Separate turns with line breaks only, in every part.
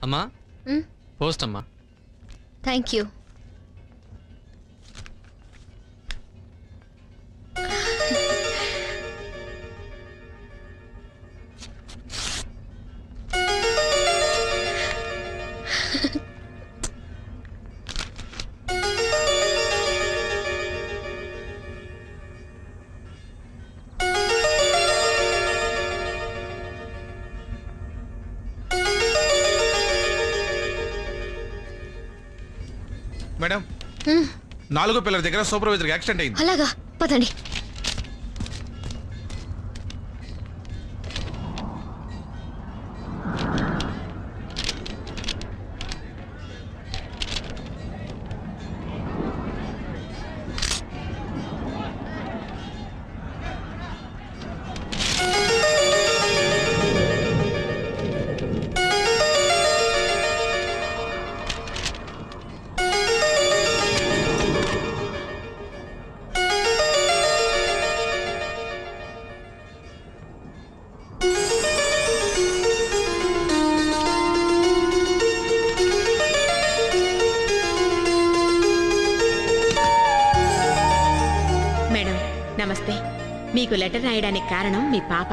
అమ్మా
మ్,
పోస్ట్ అమ్మా
థ్యాంక్ యూ
మేడం
మ్,
నాలుగో పిల్లల దగ్గర సూపర్వైజర్కి యాక్సిడెంట్ అయింది
అలాగా పదండి
మేడం నమస్తే మీకు లెటర్ రాయడానికి కారణం మీ పాప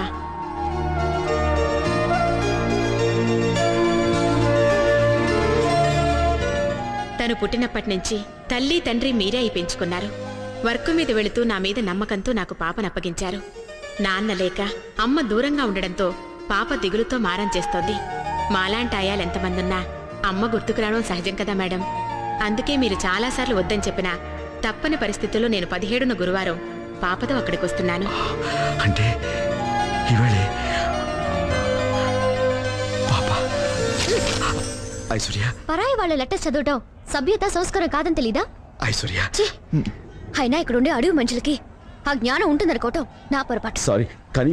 తను పుట్టినప్పటి నుంచి తల్లి తండ్రి మీరే అయి పెంచుకున్నారు వర్క్ మీద వెళుతూ నా మీద నమ్మకంతో నాకు పాపనప్పగించారు నాన్న లేక అమ్మ దూరంగా ఉండడంతో పాప దిగులుతో మారం చేస్తోంది మాలాంటి ఆయాలు ఎంతమందున్నా అమ్మ గుర్తుకు రావడం సహజం కదా మేడం అందుకే మీరు చాలాసార్లు వద్దని చెప్పినా తప్పని పరిస్థితుల్లో నేను పదిహేడున గురువారం పాపతో అక్కడికి వస్తున్నాను
అంటే ఇవాళే పాప ఐశ్వర్య
పరాయి వాళ్ళ లెటర్స్ చదవటం సభ్యత సంస్కారం కాదని తెలీదా
ఐశ్వర్య
ఛీ! అయినా ఇక్కడ ఉండే అడవి మనుషులకి ఆ జ్ఞానం ఉంటుందనుకోవటం నా పొరపాటు
సారీ కానీ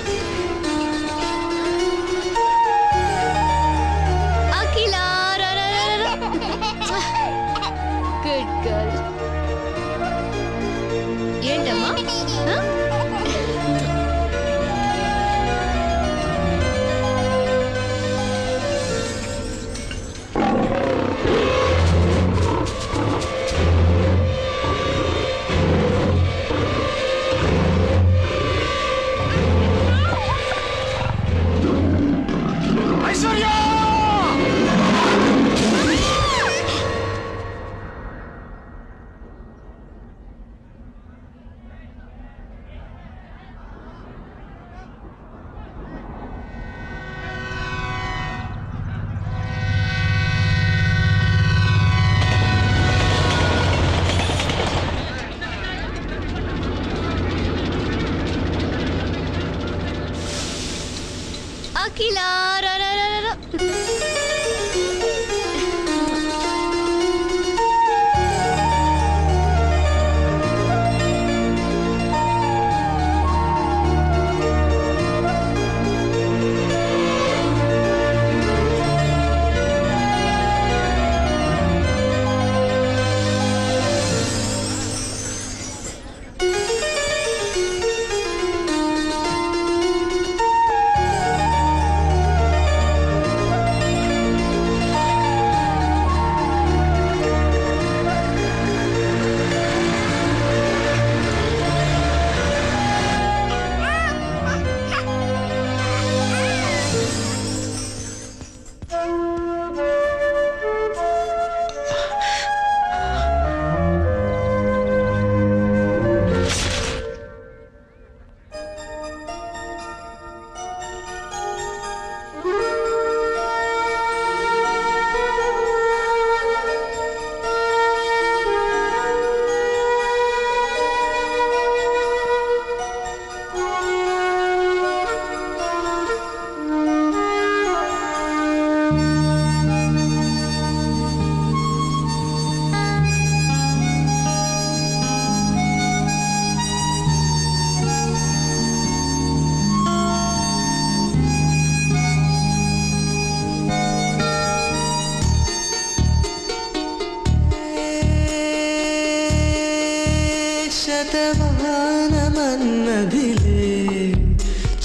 అఖిల రరర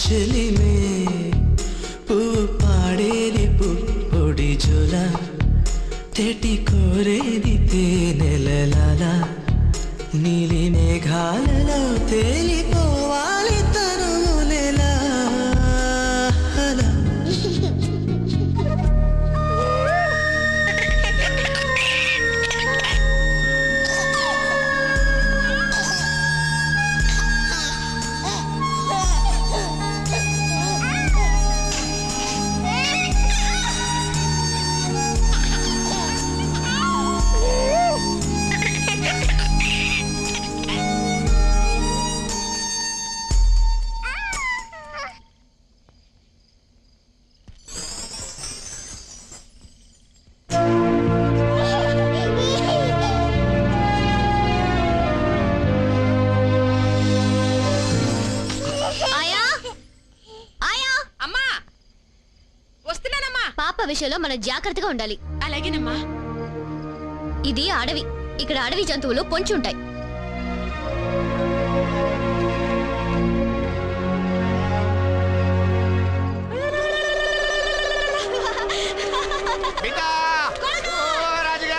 చెలిమే పువ్వు పాడేది పుప్పొడి జోల తెటి కోరేది తేనెలలాల నీలి మేఘాలలో తేలిపోవాలి తరువులెలా అలా
ఆయా ఆయా
అమ్మా వస్తున్నానమ్మా
పాప విషయంలో మనం జాగ్రత్తగా ఉండాలి
అలాగేనమ్మా
ఇది అడవి ఇక్కడ అడవి జంతువులు పొంచి ఉంటాయి
బిడ్డా! ఓ రాజుగా!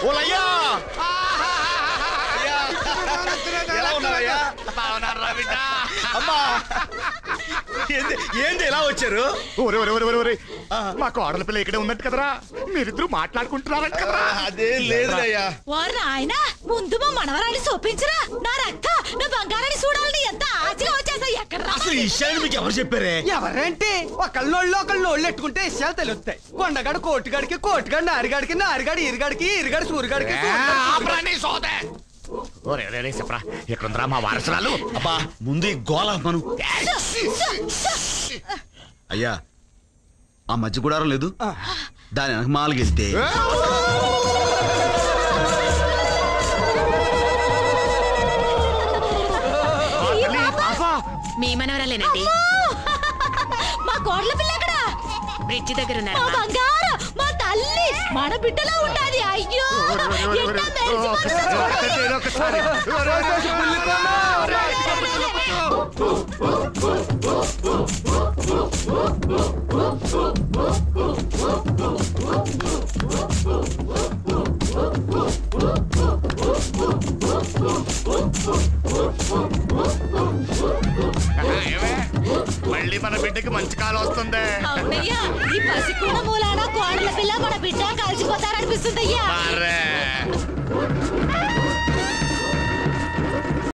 ఎలా ఉన్నారయ్యా
బాగున్నారా బిడ్డా?
అమ్మా ఏంది ఏంది ఎలా వచ్చారు
ఒరే ఒరే ఒరే ఒరే ఒరే మా కోడల పిల్ల ఇక్కడే ఉన్నట్టు కదరా మీరిద్దరు మాట్లాడుకుంటున్నారంట కదరా
అదేం లేదులయ్యా
వారు ఆయన ముందు మా మనవరాన్ని చూపించరా నా రక్క నా బంగారాన్ని చూడాలని ఎంత ఆశగా వచ్చేసా ఎక్కడ
అసలు ఈ విషయాన్ని మీకు ఎవరు చెప్పారే
ఎవరేంటి ఒకళ్ళోళ్ళు ఒకళ్ళు నోళ్ళు ఎట్టుకుంటే విషయాలు తెలుస్తాయి కొండగాడు కోటిగాడికి కోటిగాడు నారిగాడికి నారిగాడు ఇరిగాడికి ఇరిగాడు సూరిగాడికి
ఏ,
సూరిగాడు
ఆపరా నీ సోదే.
ఒరే ఒరే ఒరే చెప్పరా ఇక్కడ ఉందిరా మా వారసురాలు
అబ్బా ముందు ఈ గోల మను అయ్యా ఆ మధ్య గుడారం లేదు దాని వెనక మాలగెళ్తే
తల్లి, పాప
మీ మనవరాలేనండి
మా కోడల పిల్ల ఎక్కడ
బ్రిడ్జి దగ్గర
మా
ఉన్నారమ్మా
బంగారం మా తల్లి మన బిడ్డలా ఉండాలి అయ్యో ఎంత మెరిసిపోతుందో చూడాలి.
ఒరే, ఒక్కసారి. ఒరే, ఒరే, ఒరే.
ఏమే? మళ్ళీ మన బిడ్డకి మంచి కాలం వస్తుంది
అవునయ్యా ఈ పసికూడ మూలాన కోడల పిల్ల మన బిడ్డ కలిసిపోతారనిపిస్తుందయ్యా
మరే